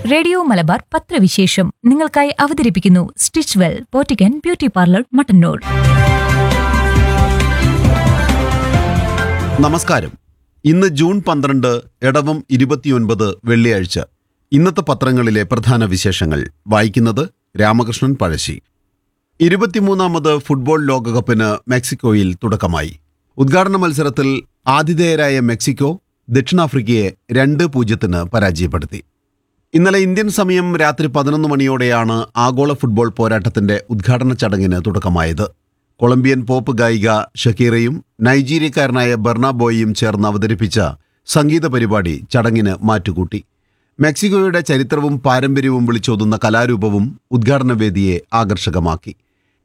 radio Malabar പത്രവിശേഷം നിങ്ങൾക്കായി അവതരിപ്പിക്കുന്നു സ്റ്റിച്ച് വെൽ പോറ്റിക്കൻ ബ്യൂട്ടി പാർലർ മട്ടന്നൂർ നമസ്കാരം ഇന്ന് ജൂൺ പന്ത്രണ്ട് ഇടവം ഇരുപത്തിയൊൻപത് വെള്ളിയാഴ്ച ഇന്നത്തെ പത്രങ്ങളിലെ പ്രധാന വിശേഷങ്ങൾ വായിക്കുന്നത് രാമകൃഷ്ണൻ പഴശ്ശി ഇരുപത്തിമൂന്നാമത് ഫുട്ബോൾ ലോകകപ്പിന് മെക്സിക്കോയിൽ തുടക്കമായി ഉദ്ഘാടന മത്സരത്തിൽ ആതിഥേയരായ മെക്സിക്കോ ദക്ഷിണാഫ്രിക്കയെ രണ്ട് പൂജ്യത്തിന് പരാജയപ്പെടുത്തി ഇന്നലെ ഇന്ത്യൻ സമയം രാത്രി പതിനൊന്ന് മണിയോടെയാണ് ആഗോള ഫുട്ബോൾ പോരാട്ടത്തിന്റെ ഉദ്ഘാടന ചടങ്ങിന് തുടക്കമായത് കൊളംബിയൻ പോപ്പ് ഗായിക ഷക്കീറയും നൈജീരിയക്കാരനായ ബെർണാബോയും ചേർന്ന് അവതരിപ്പിച്ച സംഗീത പരിപാടി ചടങ്ങിന് മാറ്റുകൂട്ടി മെക്സിക്കോയുടെ ചരിത്രവും പാരമ്പര്യവും വിളിച്ചോതുന്ന കലാരൂപവും ഉദ്ഘാടന വേദിയെ ആകർഷകമാക്കി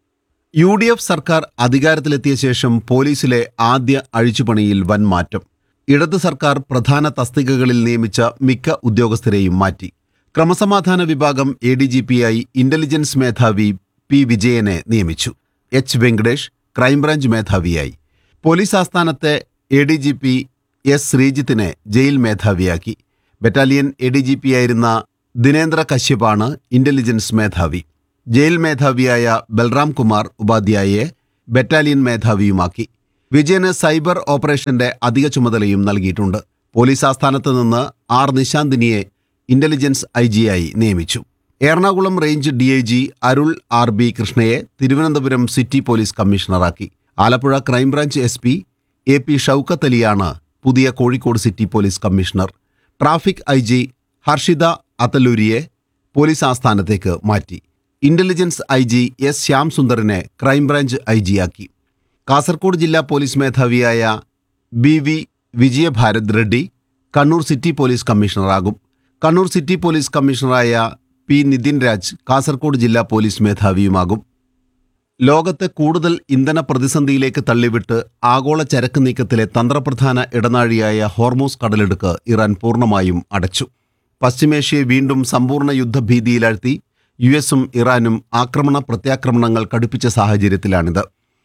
യു ഡി എഫ് സർക്കാർ അധികാരത്തിലെത്തിയ ശേഷം പോലീസിലെ ആദ്യ അഴിച്ചുപണിയിൽ വൻ മാറ്റം ഇടത് സർക്കാർ പ്രധാന തസ്തികകളിൽ നിയമിച്ച മിക്ക ഉദ്യോഗസ്ഥരെയും മാറ്റി ക്രമസമാധാന വിഭാഗം എ ഡി ജി പിയായി ഇന്റലിജൻസ് മേധാവി പി വിജയനെ നിയമിച്ചു എച്ച് വെങ്കടേഷ് ക്രൈംബ്രാഞ്ച് മേധാവിയായി പോലീസ് ആസ്ഥാനത്തെ A D G P S ശ്രീജിത്തിനെ ജയിൽ മേധാവിയാക്കി battalion A D G P ആയിരുന്ന ദിനേന്ദ്ര കശ്യപാണ് ഇന്റലിജൻസ് മേധാവി ജയിൽ മേധാവിയായ ബൽറാം കുമാർ ഉപാധ്യായയെ ബറ്റാലിയൻ മേധാവിയുമാക്കി വിജയന് സൈബർ ഓപ്പറേഷന്റെ അധിക ചുമതലയും നൽകിയിട്ടുണ്ട് പോലീസ് ആസ്ഥാനത്ത് നിന്ന് ആർ നിശാന്തിനിയെ ഇന്റലിജൻസ് ഐ ജിയായി നിയമിച്ചു Ernakulam range D I G Arul R B കൃഷ്ണയെ തിരുവനന്തപുരം സിറ്റി പോലീസ് കമ്മീഷണറാക്കി Alappuzha crime branch S P A P Shoukath അലിയാണ് പുതിയ Kozhikode city police commissioner traffic I G Harshitha അത്തല്ലൂരിയെ പോലീസ് ആസ്ഥാനത്തേക്ക് മാറ്റി intelligence I G S Shyam സുന്ദറിനെ ക്രൈംബ്രാഞ്ച് ഐ ജിയാക്കി കാസർഗോഡ് ജില്ലാ പോലീസ് മേധാവിയായ B V Vijayabharat Reddy Kannur city police കമ്മീഷണറാകും കണ്ണൂർ സിറ്റി പോലീസ് കമ്മീഷണറായ പി നിതിൻ രാജ് കാസർഗോഡ് ജില്ലാ പോലീസ് മേധാവിയുമാകും ലോകത്തെ കൂടുതൽ ഇന്ധന പ്രതിസന്ധിയിലേക്ക് തള്ളിവിട്ട് ആഗോള ചരക്ക് നീക്കത്തിലെ തന്ത്രപ്രധാന ഇടനാഴിയായ ഹോർമോസ് കടലെടുക്ക് ഇറാൻ പൂർണ്ണമായും അടച്ചു പശ്ചിമേഷ്യയെ വീണ്ടും സമ്പൂർണ്ണ യുദ്ധഭീതിയിലാഴ്ത്തി യു എസും ഇറാനും ആക്രമണ പ്രത്യാക്രമണങ്ങൾ കടുപ്പിച്ച സാഹചര്യത്തിലാണിത്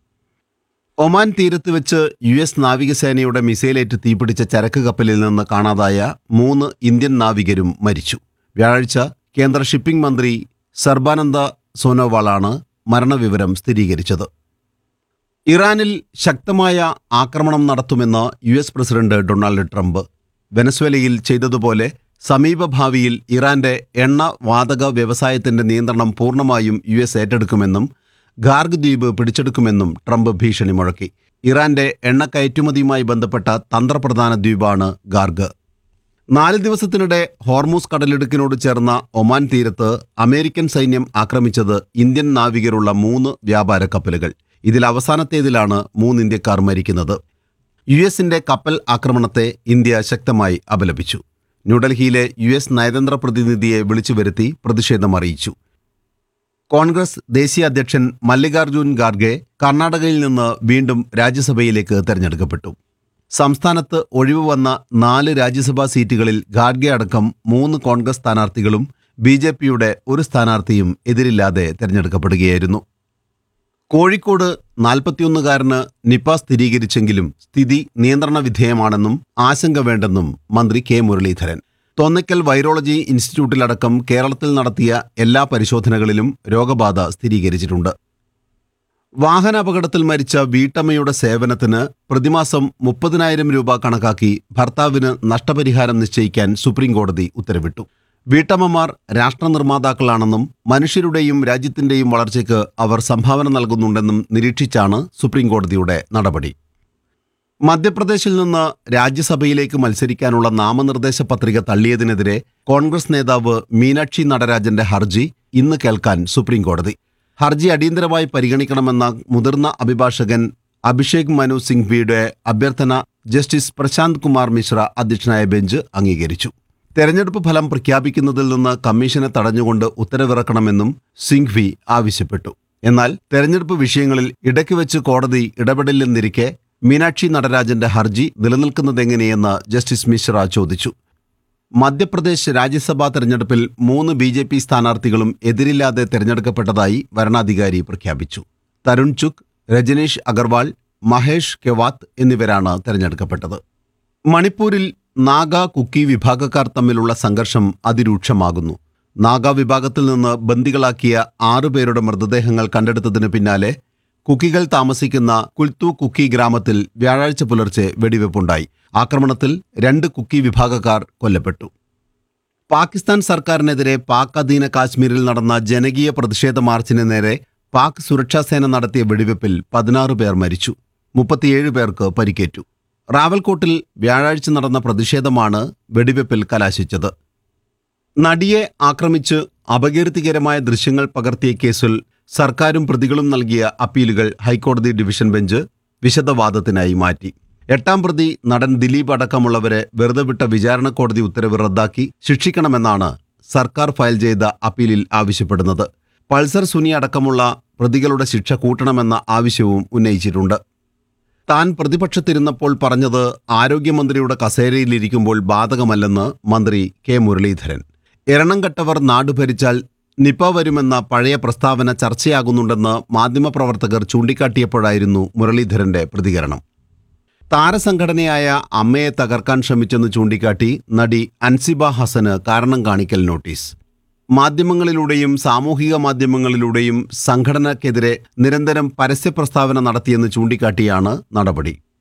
ഒമാൻ തീരത്ത് വെച്ച് യു എസ് നാവികസേനയുടെ മിസൈലേറ്റ് തീപിടിച്ച ചരക്ക് കപ്പലിൽ നിന്ന് കാണാതായ മൂന്ന് ഇന്ത്യൻ നാവികരും മരിച്ചു വ്യാഴാഴ്ച കേന്ദ്ര ഷിപ്പിംഗ് മന്ത്രി സർബാനന്ദ സോനോവാളാണ് മരണവിവരം സ്ഥിരീകരിച്ചത് ഇറാനിൽ ശക്തമായ ആക്രമണം നടത്തുമെന്ന് U S president Donald Trump വെനസ്വേലയിൽ ചെയ്തതുപോലെ സമീപഭാവിയിൽ ഇറാന്റെ എണ്ണ വാതക വ്യവസായത്തിന്റെ നിയന്ത്രണം പൂർണ്ണമായും യു എസ് ഏറ്റെടുക്കുമെന്നും ഗാർഗ് ദ്വീപ് പിടിച്ചെടുക്കുമെന്നും ട്രംപ് ഭീഷണി മുഴക്കി ഇറാന്റെ എണ്ണ കയറ്റുമതിയുമായി ബന്ധപ്പെട്ട തന്ത്രപ്രധാന ദ്വീപാണ് ഗാർഗ് നാല് ദിവസത്തിനിടെ ഹോർമൂസ് കടലിടുക്കിനോട് ചേർന്ന ഒമാൻ തീരത്ത് അമേരിക്കൻ സൈന്യം ആക്രമിച്ചത് ഇന്ത്യൻ നാവികരുള്ള മൂന്ന് വ്യാപാര കപ്പലുകൾ ഇതിൽ അവസാനത്തേതിലാണ് മൂന്ന് ഇന്ത്യക്കാർ മരിക്കുന്നത് യു എസിന്റെ കപ്പൽ ആക്രമണത്തെ ഇന്ത്യ ശക്തമായി അപലപിച്ചു ന്യൂഡൽഹിയിലെ യു എസ് നയതന്ത്ര പ്രതിനിധിയെ വിളിച്ചു വരുത്തി പ്രതിഷേധം അറിയിച്ചു കോൺഗ്രസ് ദേശീയ അധ്യക്ഷൻ മല്ലികാർജുൻ ഖാർഗെ കർണാടകയിൽ നിന്ന് വീണ്ടും രാജ്യസഭയിലേക്ക് തെരഞ്ഞെടുക്കപ്പെട്ടു സംസ്ഥാനത്ത് ഒഴിവ് വന്ന നാല് രാജ്യസഭാ സീറ്റുകളിൽ ഖാർഗെ അടക്കം മൂന്ന് കോൺഗ്രസ് സ്ഥാനാർത്ഥികളും ബി ജെ പിയുടെ ഒരു സ്ഥാനാർത്ഥിയും എതിരില്ലാതെ തെരഞ്ഞെടുക്കപ്പെടുകയായിരുന്നു കോഴിക്കോട് നാൽപ്പത്തിയൊന്നുകാരന് നിപ സ്ഥിരീകരിച്ചെങ്കിലും സ്ഥിതി നിയന്ത്രണ വിധേയമാണെന്നും ആശങ്ക വേണ്ടെന്നും മന്ത്രി കെ മുരളീധരൻ തോന്നയ്ക്കൽ വൈറോളജി ഇൻസ്റ്റിറ്റ്യൂട്ടിലടക്കം കേരളത്തിൽ നടത്തിയ എല്ലാ പരിശോധനകളിലും രോഗബാധ സ്ഥിരീകരിച്ചിട്ടുണ്ട് വാഹനാപകടത്തിൽ മരിച്ച വീട്ടമ്മയുടെ സേവനത്തിന് പ്രതിമാസം മുപ്പതിനായിരം രൂപ കണക്കാക്കി ഭർത്താവിന് നഷ്ടപരിഹാരം നിശ്ചയിക്കാൻ സുപ്രീംകോടതി ഉത്തരവിട്ടു വീട്ടമ്മമാർ രാഷ്ട്ര നിർമ്മാതാക്കളാണെന്നും മനുഷ്യരുടെയും രാജ്യത്തിന്റെയും വളർച്ചയ്ക്ക് അവർ സംഭാവന നൽകുന്നുണ്ടെന്നും നിരീക്ഷിച്ചാണ് സുപ്രീംകോടതിയുടെ നടപടി മധ്യപ്രദേശിൽ നിന്ന് രാജ്യസഭയിലേക്ക് മത്സരിക്കാനുള്ള നാമനിർദ്ദേശ പത്രിക തള്ളിയതിനെതിരെ കോൺഗ്രസ് നേതാവ് മീനാക്ഷി നടരാജന്റെ ഹർജി ഇന്ന് കേൾക്കാൻ സുപ്രീംകോടതി ഹർജി അടിയന്തരമായി പരിഗണിക്കണമെന്ന മുതിർന്ന അഭിഭാഷകൻ അഭിഷേക് മനു സിംഘ്വിയുടെ അഭ്യർത്ഥന ജസ്റ്റിസ് പ്രശാന്ത് കുമാർ മിശ്ര അധ്യക്ഷനായ ബെഞ്ച് അംഗീകരിച്ചു തെരഞ്ഞെടുപ്പ് ഫലം പ്രഖ്യാപിക്കുന്നതിൽ നിന്ന് കമ്മീഷനെ തടഞ്ഞുകൊണ്ട് ഉത്തരവിറക്കണമെന്നും സിംഘ്വി ആവശ്യപ്പെട്ടു എന്നാൽ തെരഞ്ഞെടുപ്പ് വിഷയങ്ങളിൽ ഇടയ്ക്ക് വെച്ച് കോടതി ഇടപെടില്ലെന്നിരിക്കെ മീനാക്ഷി നടരാജന്റെ ഹർജി നിലനിൽക്കുന്നതെങ്ങനെയെന്ന് ജസ്റ്റിസ് മിശ്ര ചോദിച്ചു മധ്യപ്രദേശ് രാജ്യസഭാ തെരഞ്ഞെടുപ്പിൽ മൂന്ന് ബി ജെ പി സ്ഥാനാർത്ഥികളും എതിരില്ലാതെ തെരഞ്ഞെടുക്കപ്പെട്ടതായി വരണാധികാരി പ്രഖ്യാപിച്ചു തരുൺ ചുക് രജനീഷ് അഗർവാൾ മഹേഷ് കെവാത്ത് എന്നിവരാണ് തെരഞ്ഞെടുക്കപ്പെട്ടത് മണിപ്പൂരിൽ നാഗ കുക്കി വിഭാഗക്കാർ തമ്മിലുള്ള സംഘർഷം അതിരൂക്ഷമാകുന്നു നാഗ വിഭാഗത്തിൽ നിന്ന് ബന്ദികളാക്കിയ ആറുപേരുടെ മൃതദേഹങ്ങൾ കണ്ടെടുത്തതിന് പിന്നാലെ കുക്കികൾ താമസിക്കുന്ന കുൽത്തു കുക്കി ഗ്രാമത്തിൽ വ്യാഴാഴ്ച പുലർച്ചെ വെടിവെപ്പുണ്ടായി ആക്രമണത്തിൽ രണ്ട് കുക്കി വിഭാഗക്കാർ കൊല്ലപ്പെട്ടു പാകിസ്ഥാൻ സർക്കാരിനെതിരെ പാക് അധീന കാശ്മീരിൽ നടന്ന ജനകീയ പ്രതിഷേധ മാർച്ചിന് നേരെ പാക് സുരക്ഷാസേന നടത്തിയ വെടിവെപ്പിൽ പതിനാറ് പേർ മരിച്ചു മുപ്പത്തിയേഴ് പേർക്ക് പരിക്കേറ്റു റാവൽകോട്ടിൽ വ്യാഴാഴ്ച നടന്ന പ്രതിഷേധമാണ് വെടിവെപ്പിൽ കലാശിച്ചത് നടിയെ ആക്രമിച്ച് അപകീർത്തികരമായ ദൃശ്യങ്ങൾ പകർത്തിയ കേസിൽ സർക്കാരും പ്രതികളും നൽകിയ അപ്പീലുകൾ ഹൈക്കോടതി ഡിവിഷൻ ബെഞ്ച് വിശദവാദത്തിനായി മാറ്റി എട്ടാം പ്രതി നടൻ ദിലീപ് അടക്കമുള്ളവരെ വെറുതെ വിട്ട വിചാരണ കോടതി ഉത്തരവ് റദ്ദാക്കി ശിക്ഷിക്കണമെന്നാണ് സർക്കാർ ഫയൽ ചെയ്ത അപ്പീലിൽ ആവശ്യപ്പെടുന്നത് പൾസർ സുനി അടക്കമുള്ള പ്രതികളുടെ ശിക്ഷ കൂട്ടണമെന്ന ആവശ്യവും ഉന്നയിച്ചിട്ടുണ്ട് താൻ പ്രതിപക്ഷത്തിരുന്നപ്പോൾ പറഞ്ഞത് ആരോഗ്യമന്ത്രിയുടെ കസേരയിലിരിക്കുമ്പോൾ ബാധകമല്ലെന്ന് മന്ത്രി കെ മുരളീധരൻ എരണം കെട്ടവർ നാടുഭരിച്ചാൽ നിപ വരുമെന്ന പഴയ പ്രസ്താവന ചർച്ചയാകുന്നുണ്ടെന്ന് മാധ്യമപ്രവർത്തകർ ചൂണ്ടിക്കാട്ടിയപ്പോഴായിരുന്നു മുരളീധരന്റെ പ്രതികരണം താരസംഘടനയായ അമ്മയെ തകർക്കാൻ ശ്രമിച്ചെന്ന് ചൂണ്ടിക്കാട്ടി നടി അൻസിബ ഹസന് കാരണം കാണിക്കൽ നോട്ടീസ് മാധ്യമങ്ങളിലൂടെയും സാമൂഹിക മാധ്യമങ്ങളിലൂടെയും സംഘടനയ്ക്കെതിരെ നിരന്തരം പരസ്യ പ്രസ്താവന നടത്തിയെന്ന് ചൂണ്ടിക്കാട്ടിയാണ് നടപടി